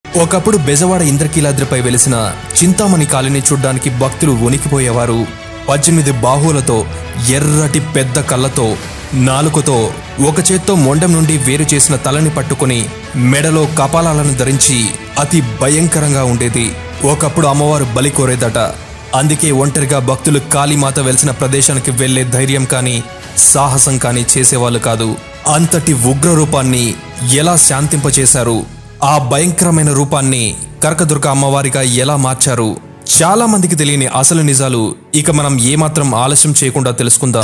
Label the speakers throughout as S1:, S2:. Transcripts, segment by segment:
S1: ఒకప్పుడు బెజవాడ ఇంద్రకీలాద్రిపై వెలిసిన చింతామణి కాలిని చూడ్డానికి భక్తులు వణికిపోయేవారు పద్దెనిమిది బాహువులతో ఎర్రటి పెద్ద కళ్ళతో నాలుకతో ఒక చేత్తో మొండెం నుండి వేరు చేసిన తలని పట్టుకుని మెడలో కపాలాలను ధరించి అతి భయంకరంగా ఉండేది ఒకప్పుడు అమ్మవారు బలి కోరేదట అందుకే ఒంటరిగా భక్తులు కాళీమాత వెలిసిన ప్రదేశానికి వెళ్లే ధైర్యం కానీ సాహసం కానీ చేసేవాళ్ళు కాదు అంతటి ఉగ్ర రూపాన్ని ఎలా శాంతింపచేశారు ఆ భయంకరమైన రూపాన్ని కనకదుర్గ అమ్మవారిగా ఎలా మార్చారు చాలా మందికి తెలియని అసలు నిజాలు ఇక మనం ఏమాత్రం ఆలస్యం చేయకుండా తెలుసుకుందాం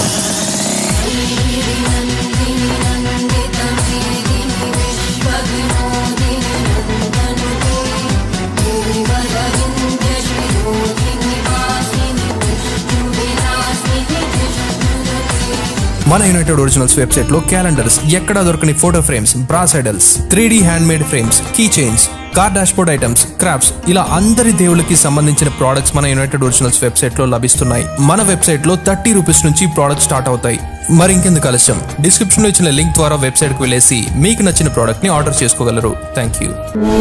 S1: మన యునైటెడ్ ఒరిజినల్స్ వెబ్సైట్ లో క్యాలెండర్స్ ఎక్కడా దొరకని photo frames brass idols three D handmade frames key chains car dashboard items crafts ఇలా అందరి దేవుళ్ళకి సంబంధించిన ప్రోడక్ట్స్ మన యునైటెడ్ ఒరిజినల్స్ వెబ్సైట్ లో లభిస్తున్నాయి మన వెబ్సైట్ లో థర్టీ రూపీస్ నుంచి ప్రోడక్ట్ స్టార్ట్ అవుతాయి మరి ఇంకెందుకు ఆలస్యం డిస్క్రిప్షన్ లో ఇచ్చిన లింక్ ద్వారా వెబ్సైట్ కు వెళ్ళేసి మీకు నచ్చిన ప్రోడక్ట్ ని ఆర్డర్ చేసుకోగలరు థ్యాంక్ యూ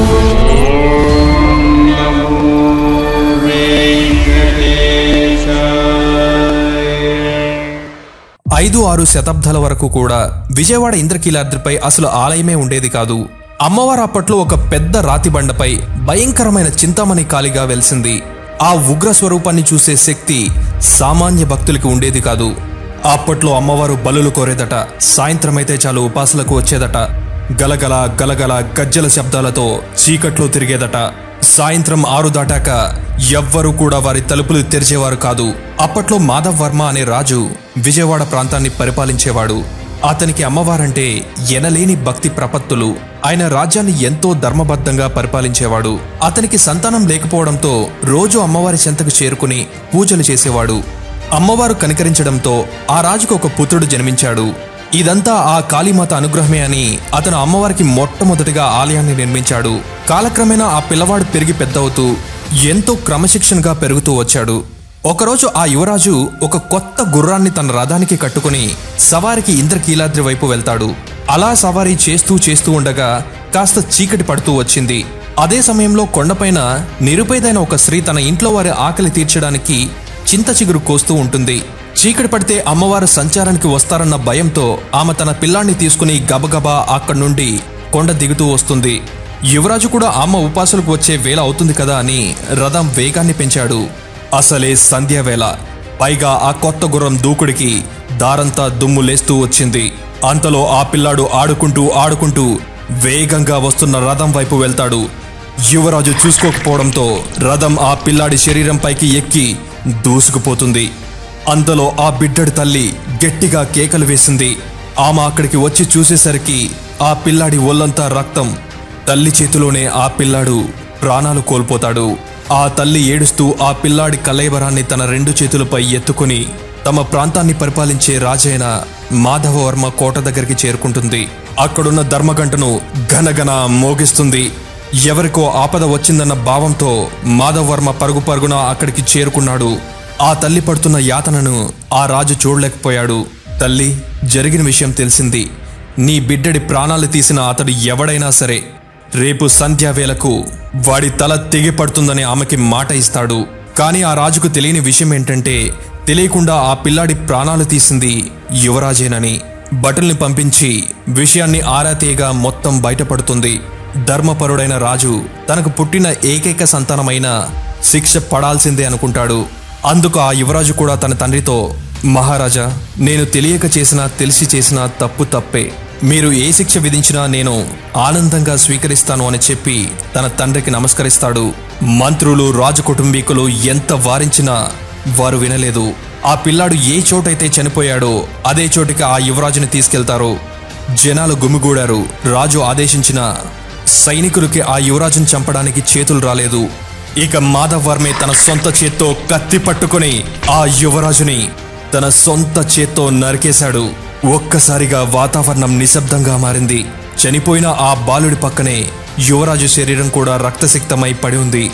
S1: ఐదు ఆరు శతాబ్దాల వరకు కూడా విజయవాడ ఇంద్రకీలాద్రిపై అసలు ఆలయమే ఉండేది కాదు అమ్మవారు అప్పట్లో ఒక పెద్ద రాతి బండపై భయంకరమైన చింతామణి కాలిగా వెలిసింది ఆ ఉగ్ర స్వరూపాన్ని చూసే శక్తి సామాన్య భక్తులకి ఉండేది కాదు అప్పట్లో అమ్మవారు బలులు కోరేదట సాయంత్రమైతే చాలు ఉపాసలకు వచ్చేదట గలగల గలగల గజ్జల శబ్దాలతో చీకట్లో తిరిగేదట సాయంత్రం ఆరు దాటాక ఎవ్వరూ కూడా వారి తలుపులు తెరిచేవారు కాదు అప్పట్లో మాధవ్ వర్మ అనే రాజు విజయవాడ ప్రాంతాన్ని పరిపాలించేవాడు అతనికి అమ్మవారంటే ఎనలేని భక్తి ప్రపత్తులు ఆయన రాజ్యాన్ని ఎంతో ధర్మబద్ధంగా పరిపాలించేవాడు అతనికి సంతానం లేకపోవడంతో రోజు అమ్మవారి చెంతకు చేరుకుని పూజలు చేసేవాడు అమ్మవారు కనికరించడంతో ఆ రాజుకు ఒక పుత్రుడు జన్మించాడు ఇదంతా ఆ కాళీమాత అనుగ్రహమే అని అతను అమ్మవారికి మొట్టమొదటిగా ఆలయాన్ని నిర్మించాడు కాలక్రమేణా ఆ పిల్లవాడు పెరిగి పెద్దవుతూ ఎంతో క్రమశిక్షణగా పెరుగుతూ వచ్చాడు ఒకరోజు ఆ యువరాజు ఒక కొత్త గుర్రాన్ని తన రథానికి కట్టుకుని సవారికి ఇంద్రకీలాద్రి వైపు వెళ్తాడు అలా సవారీ చేస్తూ చేస్తూ ఉండగా కాస్త చీకటి పడుతూ వచ్చింది అదే సమయంలో కొండపైన నిరుపేదైన ఒక స్త్రీ తన ఇంట్లో వారి ఆకలి తీర్చడానికి చింత చిగురు కోస్తూ ఉంటుంది చీకటి పడితే అమ్మవారు సంచారానికి వస్తారన్న భయంతో ఆమె తన పిల్లాన్ని తీసుకుని గబగబా అక్కడి నుండి కొండ దిగుతూ వస్తుంది యువరాజు కూడా అమ్మ ఉపాసులకు వచ్చే వేళ అవుతుంది కదా అని రథం వేగాన్ని పెంచాడు అసలే సంధ్యావేళ పైగా ఆ కొత్త గుర్రం దూకుడికి దారంతా దుమ్ము లేస్తూ వచ్చింది అంతలో ఆ పిల్లాడు ఆడుకుంటూ ఆడుకుంటూ వేగంగా వస్తున్న రథం వైపు వెళ్తాడు యువరాజు చూసుకోకపోవడంతో రథం ఆ పిల్లాడి శరీరంపైకి ఎక్కి దూసుకుపోతుంది అంతలో ఆ బిడ్డడి తల్లి గట్టిగా కేకలు వేసింది ఆమె అక్కడికి వచ్చి చూసేసరికి ఆ పిల్లాడి ఒళ్ళంతా రక్తం తల్లి చేతిలోనే ఆ పిల్లాడు ప్రాణాలు కోల్పోతాడు ఆ తల్లి ఏడుస్తూ ఆ పిల్లాడి కలయబరాన్ని తన రెండు చేతులపై ఎత్తుకుని తమ ప్రాంతాన్ని పరిపాలించే రాజైన మాధవవర్మ కోట దగ్గరికి చేరుకుంటుంది అక్కడున్న ధర్మగంటను ఘనఘన మోగిస్తుంది ఎవరికో ఆపద వచ్చిందన్న భావంతో మాధవవర్మ పరుగు పరుగున అక్కడికి చేరుకున్నాడు ఆ తల్లి పడుతున్న యాతనను ఆ రాజు చూడలేకపోయాడు తల్లి జరిగిన విషయం తెలిసింది నీ బిడ్డడి ప్రాణాలు తీసిన అతడు ఎవడైనా సరే రేపు సంధ్యావేళకు వాడి తల తెగిపడుతుందని ఆమెకి మాట ఇస్తాడు కానీ ఆ రాజుకు తెలియని విషయం ఏంటంటే తెలియకుండా ఆ పిల్లాడి ప్రాణాలు తీసింది యువరాజేనని భటుల్ని పంపించి విషయాన్ని ఆరా తీయగా మొత్తం బయటపడుతుంది ధర్మపరుడైన రాజు తనకు పుట్టిన ఏకైక సంతానమైన శిక్ష పడాల్సిందే అనుకుంటాడు అందుకు ఆ యువరాజు కూడా తన తండ్రితో మహారాజా నేను తెలియక చేసినా తెలిసి చేసినా తప్పు తప్పే మీరు ఏ శిక్ష విధించినా నేను ఆనందంగా స్వీకరిస్తాను అని చెప్పి తన తండ్రికి నమస్కరిస్తాడు మంత్రులు రాజు కుటుంబీకులు ఎంత వారించినా వారు వినలేదు ఆ పిల్లాడు ఏ చోటైతే చనిపోయాడో అదే చోటికి ఆ యువరాజుని తీసుకెళ్తారు జనాలు గుమిగూడారు రాజు ఆదేశించిన సైనికులకి ఆ యువరాజుని చంపడానికి చేతులు రాలేదు ఇక మాధవ్ వర్మే తన సొంత చేత్తో కత్తి పట్టుకుని ఆ యువరాజుని తన సొంత చేత్తో నరికేశాడు ఒక్కసారిగా వాతావరణం నిశ్శబ్దంగా మారింది చనిపోయిన ఆ బాలుడి పక్కనే యువరాజు శరీరం కూడా రక్తసిక్తమై పడి ఉంది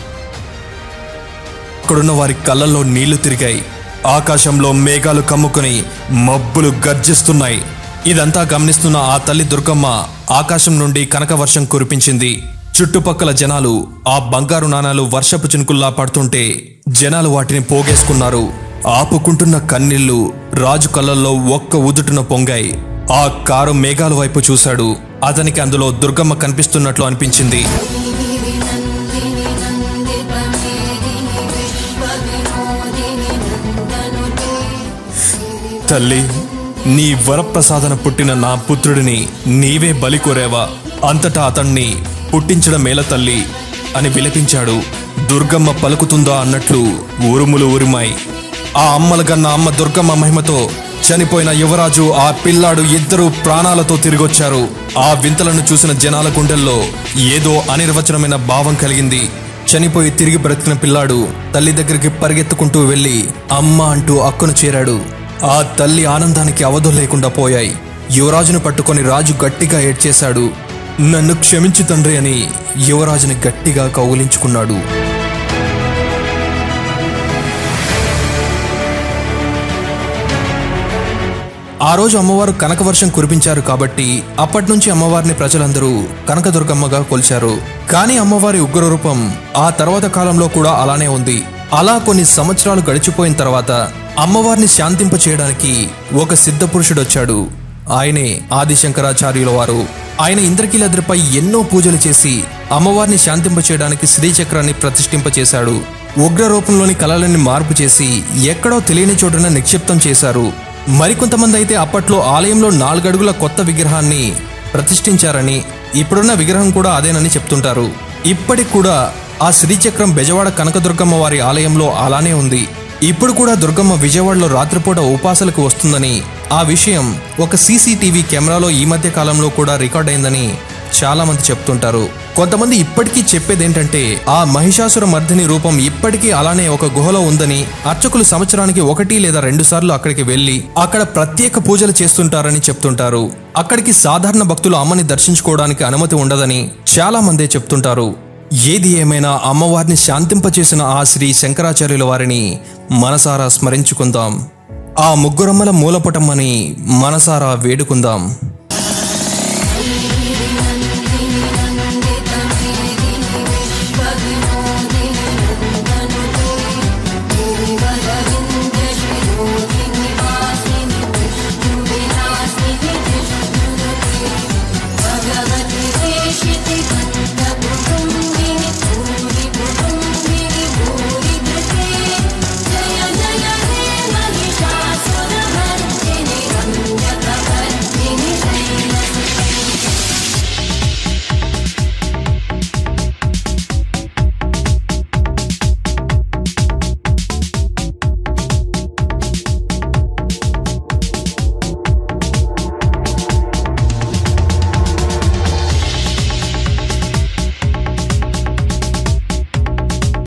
S1: అక్కడున్న వారి కళ్ళల్లో నీళ్లు తిరిగాయి ఆకాశంలో మేఘాలు కమ్ముకుని మబ్బులు గర్జిస్తున్నాయి ఇదంతా గమనిస్తున్న ఆ తల్లి దుర్గమ్మ ఆకాశం నుండి కనక వర్షం కురిపించింది చుట్టుపక్కల జనాలు ఆ బంగారు నాణాలు వర్షపు చినుకుల్లా పడుతుంటే జనాలు వాటిని పోగేసుకున్నారు ఆపుకుంటున్న కన్నీళ్లు రాజు కళ్ళల్లో ఒక్క ఉదుటున పొంగాయి ఆ కారు మేఘాల వైపు చూశాడు అతనికి అందులో దుర్గమ్మ కనిపిస్తున్నట్లు అనిపించింది
S2: నందిని నందితమేదిని విశ్వవినోదిని నందనుతే
S1: తల్లి నీ వరప్రసాదన పుట్టిన నా పుత్రుడిని నీవే బలి కోరావా అంతటా అతన్ని పుట్టించడం మేల తల్లి అని విలపించాడు దుర్గమ్మ పలుకుతుందా అన్నట్లు ఉరుములు ఉరిమాయి ఆ అమ్మల కన్న అమ్మ దుర్గమ్మ మహిమతో చనిపోయిన యువరాజు ఆ పిల్లాడు ఇద్దరు ప్రాణాలతో తిరిగొచ్చారు ఆ వింతలను చూసిన జనాల గుండెల్లో ఏదో అనిర్వచనమైన భావం కలిగింది చనిపోయి తిరిగి బ్రతికిన పిల్లాడు తల్లి దగ్గరికి పరిగెత్తుకుంటూ వెళ్ళి అమ్మ అంటూ అక్కును చేరాడు ఆ తల్లి ఆనందానికి అవధులు లేకుండా పోయాయి యువరాజును పట్టుకొని రాజు గట్టిగా ఏడ్చేశాడు నన్ను క్షమించు తండ్రి అని యువరాజుని గట్టిగా కౌగిలించుకున్నాడు ఆ రోజు అమ్మవారు కనకవర్షం కురిపించారు కాబట్టి అప్పటి నుంచి అమ్మవారిని ప్రజలందరూ కనకదుర్గమ్మగా కొలిచారు కానీ అమ్మవారి ఉగ్రరూపం ఆ తర్వాత కాలంలో కూడా అలానే ఉంది అలా కొన్ని సంవత్సరాలు గడిచిపోయిన తర్వాత అమ్మవారిని శాంతింప చేయడానికి ఒక సిద్ధ పురుషుడొచ్చాడు ఆయనే ఆదిశంకరాచార్యుల వారు ఆయన ఇంద్రకీలాద్రిపై ఎన్నో పూజలు చేసి అమ్మవారిని శాంతింప చేయడానికి శ్రీచక్రాన్ని ప్రతిష్ఠింప చేశాడు ఉగ్ర రూపంలోని కళలని మార్పు చేసి ఎక్కడో తెలియని చోటున నిక్షిప్తం చేశారు మరికొంతమంది అయితే అప్పట్లో ఆలయంలో నాలుగడుగుల కొత్త విగ్రహాన్ని ప్రతిష్ఠించారని ఇప్పుడున్న విగ్రహం కూడా అదేనని చెప్తుంటారు ఇప్పటికి కూడా ఆ శ్రీచక్రం బెజవాడ కనకదుర్గమ్మ వారి ఆలయంలో అలానే ఉంది ఇప్పుడు కూడా దుర్గమ్మ విజయవాడలో రాత్రిపూట ఉపాసలకు వస్తుందని ఆ విషయం ఒక సీసీటీవీ కెమెరాలో ఈ మధ్య కాలంలో కూడా రికార్డ్ అయిందని చాలా మంది చెప్తుంటారు కొంతమంది ఇప్పటికీ చెప్పేదేంటంటే ఆ మహిషాసుర మర్దిని రూపం ఇప్పటికీ అలానే ఒక గుహలో ఉందని అర్చకులు సంవత్సరానికి ఒకటి లేదా రెండు సార్లు అక్కడికి వెళ్లి అక్కడ ప్రత్యేక పూజలు చేస్తుంటారని చెప్తుంటారు అక్కడికి సాధారణ భక్తులు అమ్మని దర్శించుకోవడానికి అనుమతి ఉండదని చాలా మందే చెప్తుంటారు ఏది ఏమైనా అమ్మవారిని శాంతింపచేసిన ఆ శ్రీ శంకరాచార్యుల వారిని మనసారా స్మరించుకుందాం ఆ ముగ్గురమ్మల మూలపటమ్మని మనసారా వేడుకుందాం